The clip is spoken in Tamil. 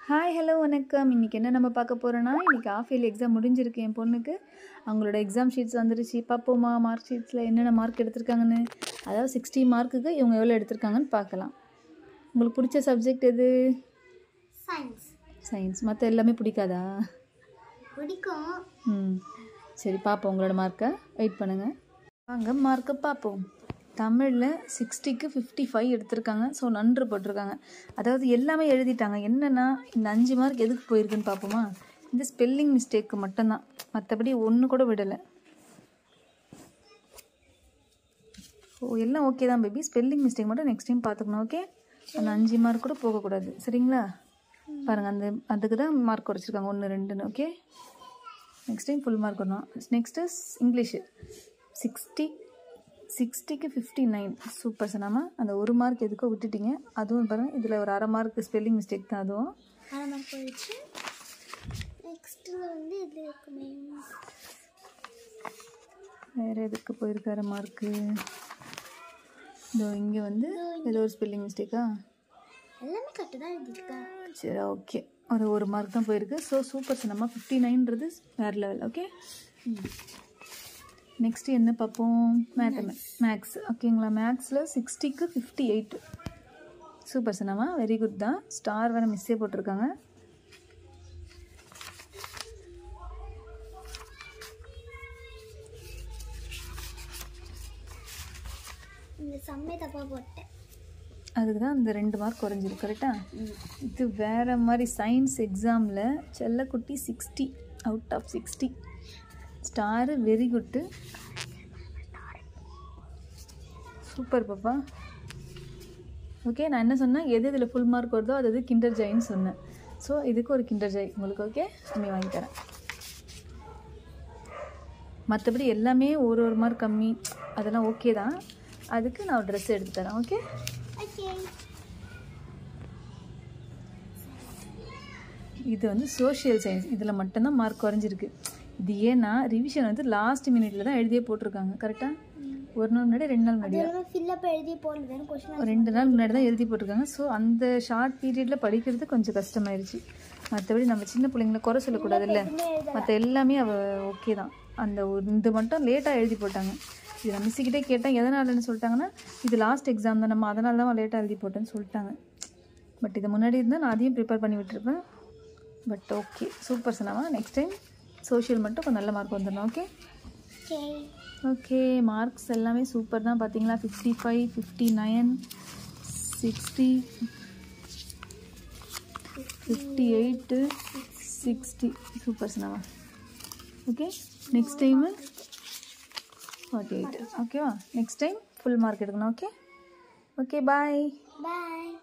ஹாய் ஹலோ வணக்கம் இன்றைக்கி என்ன நம்ம பார்க்க போகிறோன்னா இன்றைக்கி ஆஃப் இயர்லி எக்ஸாம் முடிஞ்சிருக்கு என் பொண்ணுக்கு அவங்களோட எக்ஸாம் ஷீட்ஸ் வந்துருச்சு பார்ப்போமா மார்க் ஷீட்ஸில் என்னென்ன மார்க் எடுத்திருக்காங்கன்னு அதாவது சிக்ஸ்டி மார்க்குக்கு இவங்க எவ்வளோ எடுத்திருக்காங்கன்னு பார்க்கலாம் உங்களுக்கு பிடிச்ச சப்ஜெக்ட் எது சயின்ஸ் சயின்ஸ் மற்ற எல்லாமே பிடிக்காதா பிடிக்கும் ம் சரி பார்ப்போம் உங்களோட மார்க்கை வெயிட் பண்ணுங்கள் வாங்க மார்க்கை பார்ப்போம் தமிழில் சிக்ஸ்டிக்கு ஃபிஃப்டி ஃபைவ் எடுத்திருக்காங்க ஸோ நன்று போட்டிருக்காங்க அதாவது எல்லாமே எழுதிட்டாங்க என்னென்னா இந்த அஞ்சு மார்க் எதுக்கு போயிருக்குன்னு பார்ப்போமா இந்த ஸ்பெல்லிங் மிஸ்டேக்கு மட்டும்தான் மற்றபடி ஒன்று கூட விடலை ஓ எல்லாம் ஓகே தான் பேபி ஸ்பெல்லிங் மிஸ்டேக் மட்டும் நெக்ஸ்ட் டைம் பார்த்துக்கணும் ஓகே அந்த அஞ்சு மார்க் கூட போகக்கூடாது சரிங்களா பாருங்கள் அந்த அதுக்கு தான் மார்க் குறைச்சிருக்காங்க ஒன்று ரெண்டுன்னு okay next time full mark வரணும் நெக்ஸ்ட்டு இங்கிலீஷு சிக்ஸ்டி சிக்ஸ்டிக்கு ஃபிஃப்டி நைன் சூப்பர் சொன்னாமா அந்த ஒரு மார்க் எதுக்கோ விட்டுட்டீங்க அதுவும் பாருங்கள் இதில் ஒரு அரை மார்க் ஸ்பெல்லிங் மிஸ்டேக் தான் அதுவும் அரை மார்க் போயிடுச்சு நெக்ஸ்ட்டு வந்து இது இருக்குமே வேறு எதுக்கு போயிருக்கு அரை மார்க்கு இதோ இங்கே வந்து ஏதோ ஒரு ஸ்பெல்லிங் மிஸ்டேக்கா எல்லாமே கரெக்டாக தான் எழுதியிருக்கேன் சரி ஓகே ஒரு ஒரு மார்க் தான் போயிருக்கு ஸோ சூப்பர் சொன்னம்மா ஃபிஃப்டி நைன்றது வேறு லெவல் ஓகே நெக்ஸ்ட்டு என்ன பார்ப்போம் மேத்தமே மேக்ஸ் ஓகேங்களா மேக்ஸில் சிக்ஸ்டிக்கு ஃபிஃப்டி எயிட் சூப்பர் சொன்னம்மா வெரி குட் தான் ஸ்டார் வேறு மிஸ்ஸே போட்டிருக்காங்க இந்த செம்மே தப்பாக போட்டேன் அதுக்கு தான் அந்த ரெண்டு மார்க் குறைஞ்சிருக்கு கரெக்டாக இது வேறு மாதிரி சயின்ஸ் எக்ஸாமில் செல்லக்குட்டி sixty out of sixty star very good super பாப்பா ஓகே நான் என்ன சொன்னேன் எது இதில் ஃபுல் மார்க் வருதோ அது அது கிண்டர் ஜாயின்னு சொன்னேன் ஸோ இதுக்கு ஒரு கிண்டர் ஜாய் உங்களுக்கு ஓகே கம்மி வாங்கி தரேன் மற்றபடி எல்லாமே ஒரு ஒரு மார்க் கம்மி அதெல்லாம் ஓகே தான் அதுக்கு நான் ஒரு ட்ரெஸ் எடுத்து தரேன் ஓகே ஓகே இது வந்து சோஷியல் சயின்ஸ் இதில் மட்டும்தான் மார்க் குறைஞ்சிருக்கு இது ஏன்னா ரிவிஷன் வந்து லாஸ்ட் மினிட்ல தான் எழுதியே போட்டிருக்காங்க கரெக்டாக ஒரு நாள் முன்னாடி ரெண்டு நாள் முன்னாடி எல்லாமே ஃபில்லப் எழுதி போடல வெறும் கொஸ்டின் ஒரு ரெண்டு நாள் முன்னாடி தான் எழுதி போட்டிருக்காங்க ஸோ அந்த ஷார்ட் பீரியடில் படிக்கிறது கொஞ்சம் கஷ்டமாயிருச்சு மற்றபடி நம்ம சின்ன பிள்ளைங்கள குறை சொல்லக்கூடாதுல்ல மற்ற எல்லாமே அவ ஓகே தான் அந்த ஒரு இது மட்டும் லேட்டாக எழுதி போட்டாங்க இது நான் மிஸ்ஸுக்கிட்டே கேட்டேன் எதனாலன்னு சொல்லிட்டாங்கன்னா இது லாஸ்ட் எக்ஸாம் தான் நம்ம அதனால தான் லேட்டாக எழுதி போட்டேன்னு சொல்லிட்டாங்க பட் இது முன்னாடி இருந்தால் நான் அதையும் ப்ரிப்பேர் பண்ணி விட்டுருப்பேன் பட் ஓகே சூப்பர் சொன்னாமா நெக்ஸ்ட் டைம் சோஷியல் மட்டும் கொஞ்சம் நல்ல மார்க் வந்துடணும் ஓகே ஓகே ஓகே மார்க்ஸ் எல்லாமே சூப்பர் தான் பார்த்தீங்களா fifty five fifty nine sixty fifty eight sixty super சொன்னாவா okay next time forty eight ஓகேவா நெக்ஸ்ட் டைம் ஃபுல் மார்க் எடுக்கணும் ஓகே ஓகே பாய் பாய்